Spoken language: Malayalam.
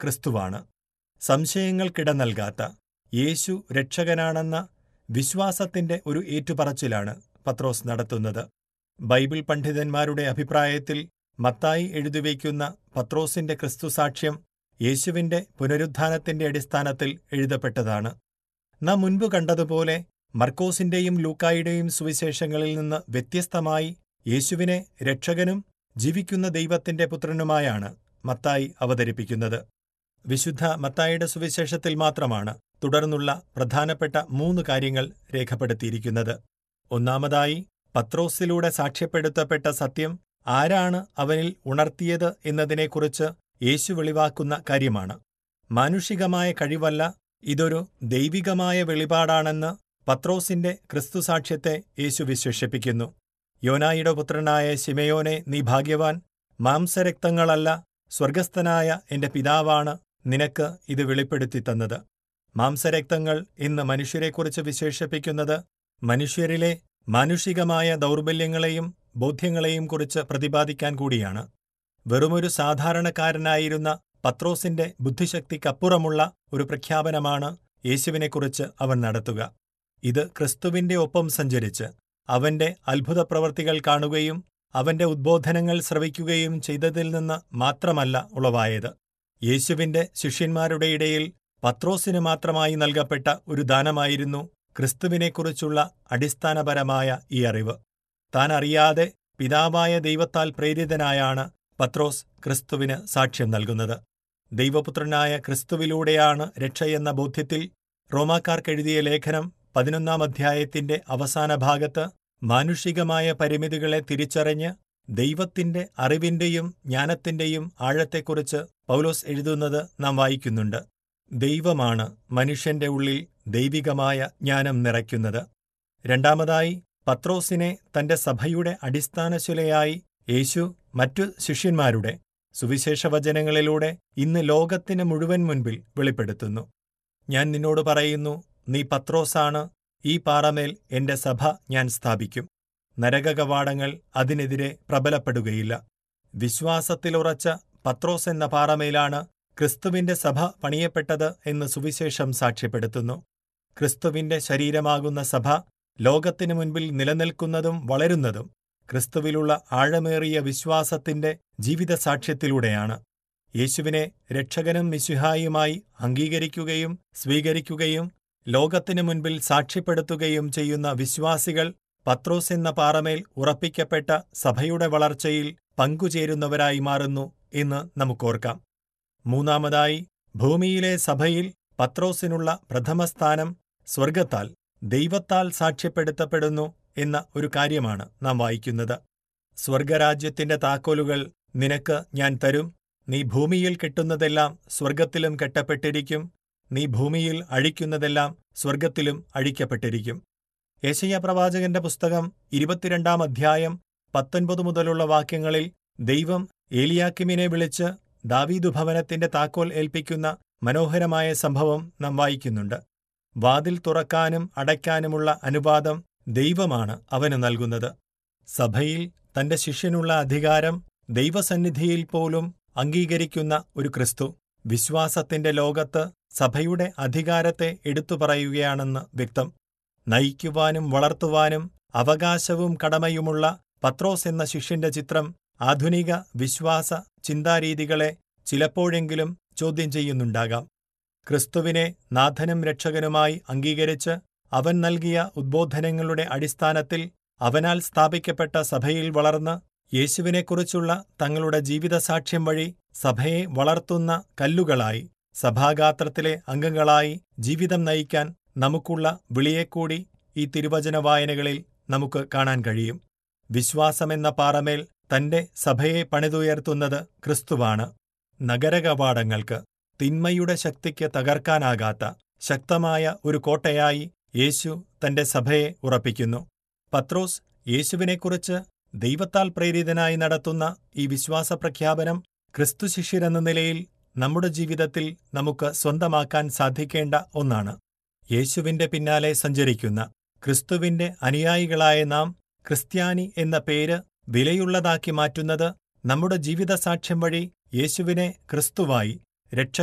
ക്രിസ്തുവാണ് സംശയങ്ങൾക്കിട നൽകാത്ത യേശു രക്ഷകനാണെന്ന വിശ്വാസത്തിന്റെ ഒരു ഏറ്റുപറച്ചിലാണ് പത്രോസ് നടത്തുന്നത് ബൈബിൾ പണ്ഡിതന്മാരുടെ അഭിപ്രായത്തിൽ മത്തായി എഴുതിവയ്ക്കുന്ന പത്രോസിന്റെ ക്രിസ്തുസാക്ഷ്യം യേശുവിന്റെ പുനരുത്ഥാനത്തിന്റെ അടിസ്ഥാനത്തിൽ എഴുതപ്പെട്ടതാണ് നാം മുൻപ് കണ്ടതുപോലെ മർക്കോസിന്റെയും ലൂക്കായുടെയും സുവിശേഷങ്ങളിൽ നിന്ന് വ്യത്യസ്തമായി യേശുവിനെ രക്ഷകനും ജീവിക്കുന്ന ദൈവത്തിന്റെ പുത്രനുമായാണ് മത്തായി അവതരിപ്പിക്കുന്നത് വിശുദ്ധ മത്തായിയുടെ സുവിശേഷത്തിൽ മാത്രമാണ് തുടർന്നുള്ള പ്രധാനപ്പെട്ട മൂന്ന് കാര്യങ്ങൾ രേഖപ്പെടുത്തിയിരിക്കുന്നത് ഒന്നാമതായി പത്രോസിലൂടെ സാക്ഷ്യപ്പെടുത്തപ്പെട്ട സത്യം ആരാണ് അവനിൽ ഉണർത്തിയത് എന്നതിനെക്കുറിച്ച് യേശു വെളിവാക്കുന്ന കാര്യമാണ് മാനുഷികമായ കഴിവല്ല ഇതൊരു ദൈവികമായ വെളിപാടാണെന്ന് പത്രോസിന്റെ ക്രിസ്തുസാക്ഷ്യത്തെ യേശു വിശേഷിപ്പിക്കുന്നു യോനായുടെ പുത്രനായ ശിമയോനെ നീ ഭാഗ്യവാൻ മാംസരക്തങ്ങളല്ല സ്വർഗസ്ഥനായ എന്റെ പിതാവാണ് നിനക്ക് ഇത് വെളിപ്പെടുത്തി തന്നത് മാംസരക്തങ്ങൾ ഇന്ന് മനുഷ്യരെക്കുറിച്ച് വിശേഷിപ്പിക്കുന്നത് മനുഷ്യരിലെ മാനുഷികമായ ദൗർബല്യങ്ങളെയും ബോധ്യങ്ങളെയും കുറിച്ച് പ്രതിപാദിക്കാൻ കൂടിയാണ് വെറുമൊരു സാധാരണക്കാരനായിരുന്ന പത്രോസിന്റെ ബുദ്ധിശക്തിക്കപ്പുറമുള്ള ഒരു പ്രഖ്യാപനമാണ് യേശുവിനെക്കുറിച്ച് അവൻ നടത്തുക ഇത് ക്രിസ്തുവിന്റെ ഒപ്പം സഞ്ചരിച്ച് അവന്റെ അത്ഭുത പ്രവൃത്തികൾ കാണുകയും അവന്റെ ഉദ്ബോധനങ്ങൾ ശ്രവിക്കുകയും ചെയ്തതിൽ നിന്ന് മാത്രമല്ല ഉളവായത് യേശുവിന്റെ ശിഷ്യന്മാരുടെ ഇടയിൽ പത്രോസിന് മാത്രമായി നൽകപ്പെട്ട ഒരു ദാനമായിരുന്നു ക്രിസ്തുവിനെക്കുറിച്ചുള്ള അടിസ്ഥാനപരമായ ഈ അറിവ് താൻ അറിയാതെ പിതാവായ ദൈവത്താൽ പ്രേരിതനായാണ് പത്രോസ് ക്രിസ്തുവിന് സാക്ഷ്യം നൽകുന്നത് ദൈവപുത്രനായ ക്രിസ്തുവിലൂടെയാണ് രക്ഷയെന്ന ബോധ്യത്തിൽ റോമാക്കാർക്കെഴുതിയ ലേഖനം പതിനൊന്നാം അധ്യായത്തിന്റെ അവസാന ഭാഗത്ത് മാനുഷികമായ പരിമിതികളെ തിരിച്ചറിഞ്ഞ് ദൈവത്തിന്റെ അറിവിന്റെയും ജ്ഞാനത്തിന്റെയും ആഴത്തെക്കുറിച്ച് പൗലോസ് എഴുതുന്നത് നാം വായിക്കുന്നുണ്ട് ദൈവമാണ് മനുഷ്യന്റെ ഉള്ളിൽ ദൈവികമായ ജ്ഞാനം നിറയ്ക്കുന്നത് രണ്ടാമതായി പത്രോസിനെ തന്റെ സഭയുടെ അടിസ്ഥാനശിലയായി യേശു മറ്റു ശിഷ്യന്മാരുടെ സുവിശേഷവചനങ്ങളിലൂടെ ഇന്ന് ലോകത്തിന് മുഴുവൻ മുൻപിൽ വെളിപ്പെടുത്തുന്നു ഞാൻ നിന്നോട് പറയുന്നു നീ പത്രോസാണ് ഈ പാറമേൽ എന്റെ സഭ ഞാൻ സ്ഥാപിക്കും നരകകവാടങ്ങൾ അതിനെതിരെ പ്രബലപ്പെടുകയില്ല വിശ്വാസത്തിലുറച്ച പത്രോസ് എന്ന പാറമേലാണ് ക്രിസ്തുവിന്റെ സഭ പണിയപ്പെട്ടത് എന്ന് സുവിശേഷം സാക്ഷ്യപ്പെടുത്തുന്നു ക്രിസ്തുവിന്റെ ശരീരമാകുന്ന സഭ ലോകത്തിനു മുൻപിൽ നിലനിൽക്കുന്നതും വളരുന്നതും ക്രിസ്തുവിലുള്ള ആഴമേറിയ വിശ്വാസത്തിന്റെ ജീവിതസാക്ഷ്യത്തിലൂടെയാണ് യേശുവിനെ രക്ഷകനും മിശുഹായുമായി അംഗീകരിക്കുകയും സ്വീകരിക്കുകയും ലോകത്തിനു മുൻപിൽ സാക്ഷ്യപ്പെടുത്തുകയും ചെയ്യുന്ന വിശ്വാസികൾ പത്രോസ് എന്ന പാറമേൽ ഉറപ്പിക്കപ്പെട്ട സഭയുടെ വളർച്ചയിൽ പങ്കുചേരുന്നവരായി മാറുന്നു എന്ന് നമുക്കോർക്കാം മൂന്നാമതായി ഭൂമിയിലെ സഭയിൽ പത്രോസിനുള്ള പ്രഥമസ്ഥാനം സ്വർഗത്താൽ ദൈവത്താൽ സാക്ഷ്യപ്പെടുത്തപ്പെടുന്നു എന്ന ഒരു കാര്യമാണ് നാം വായിക്കുന്നത് സ്വർഗരാജ്യത്തിന്റെ താക്കോലുകൾ നിനക്ക് ഞാൻ തരും നീ ഭൂമിയിൽ കെട്ടുന്നതെല്ലാം സ്വർഗത്തിലും കെട്ടപ്പെട്ടിരിക്കും നീ ഭൂമിയിൽ അഴിക്കുന്നതെല്ലാം സ്വർഗത്തിലും അഴിക്കപ്പെട്ടിരിക്കും യേശയ്യ പ്രവാചകന്റെ പുസ്തകം ഇരുപത്തിരണ്ടാം അധ്യായം പത്തൊൻപത് മുതലുള്ള വാക്യങ്ങളിൽ ദൈവം ഏലിയാക്കിമിനെ വിളിച്ച് ദാവീദു ഭവനത്തിന്റെ താക്കോൽ ഏൽപ്പിക്കുന്ന മനോഹരമായ സംഭവം നാം വായിക്കുന്നുണ്ട് വാതിൽ തുറക്കാനും അടയ്ക്കാനുമുള്ള അനുവാദം ദൈവമാണ് അവന് നൽകുന്നത് സഭയിൽ തന്റെ ശിഷ്യനുള്ള അധികാരം ദൈവസന്നിധിയിൽ പോലും അംഗീകരിക്കുന്ന ഒരു ക്രിസ്തു വിശ്വാസത്തിന്റെ ലോകത്ത് സഭയുടെ അധികാരത്തെ എടുത്തു പറയുകയാണെന്ന് വ്യക്തം നയിക്കുവാനും വളർത്തുവാനും അവകാശവും കടമയുമുള്ള പത്രോസ് എന്ന ശിഷ്യന്റെ ചിത്രം ആധുനിക വിശ്വാസ ചിന്താരീതികളെ ചിലപ്പോഴെങ്കിലും ചോദ്യം ചെയ്യുന്നുണ്ടാകാം ക്രിസ്തുവിനെ നാഥനും രക്ഷകനുമായി അംഗീകരിച്ച് അവൻ നൽകിയ ഉദ്ബോധനങ്ങളുടെ അടിസ്ഥാനത്തിൽ അവനാൽ സ്ഥാപിക്കപ്പെട്ട സഭയിൽ വളർന്ന് യേശുവിനെക്കുറിച്ചുള്ള തങ്ങളുടെ ജീവിതസാക്ഷ്യം വഴി സഭയെ വളർത്തുന്ന കല്ലുകളായി സഭാഗാത്രത്തിലെ അംഗങ്ങളായി ജീവിതം നയിക്കാൻ നമുക്കുള്ള വിളിയെക്കൂടി ഈ തിരുവചന വായനകളിൽ നമുക്ക് കാണാൻ കഴിയും വിശ്വാസമെന്ന പാറമേൽ തന്റെ സഭയെ പണിതുയർത്തുന്നത് ക്രിസ്തുവാണ് നഗരകവാടങ്ങൾക്ക് തിന്മയുടെ ശക്തിക്ക് തകർക്കാനാകാത്ത ശക്തമായ ഒരു കോട്ടയായി യേശു തന്റെ സഭയെ ഉറപ്പിക്കുന്നു പത്രോസ് യേശുവിനെക്കുറിച്ച് ദൈവത്താൽ പ്രേരിതനായി നടത്തുന്ന ഈ വിശ്വാസപ്രഖ്യാപനം ക്രിസ്തുശിഷ്യരെന്ന നിലയിൽ നമ്മുടെ ജീവിതത്തിൽ നമുക്ക് സ്വന്തമാക്കാൻ സാധിക്കേണ്ട ഒന്നാണ് യേശുവിന്റെ പിന്നാലെ സഞ്ചരിക്കുന്ന ക്രിസ്തുവിന്റെ അനുയായികളായ നാം ക്രിസ്ത്യാനി എന്ന പേര് വിലയുള്ളതാക്കി മാറ്റുന്നത് നമ്മുടെ ജീവിതസാക്ഷ്യം വഴി യേശുവിനെ ക്രിസ്തുവായി രക്ഷ